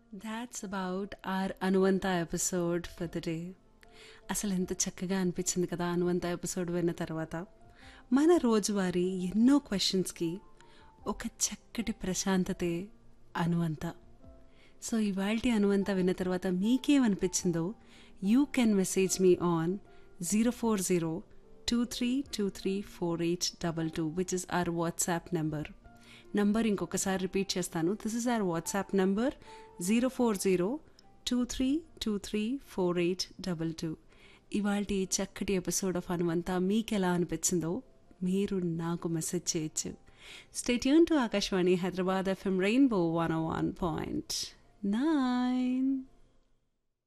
that's about our అనువంత episode for the day అసలు ఎంత చక్కగా అనిపించింది కదా అనువంత ఎపిసోడ్ విన్న తర్వాత మన రోజువారీ ఎన్నో క్వశ్చన్స్కి ఒక చక్కటి ప్రశాంతతే అనువంత సో ఇవాళ అనువంత విన్న తర్వాత మీకేమనిపించిందో you can message me on zero four zero two three two three four eight double two which is our WhatsApp number number ఇంకొకసారి రిపీట్ చేస్తాను this is our WhatsApp number zero four zero two three two three four eight double two ఇవాళ చక్కటి episode of Hanumantha మీకు ఎలా అనిపించిందో మీరు నాకు message చేయొచ్చు stay tuned to Akashvani Hyderabad FM rainbow one one point nine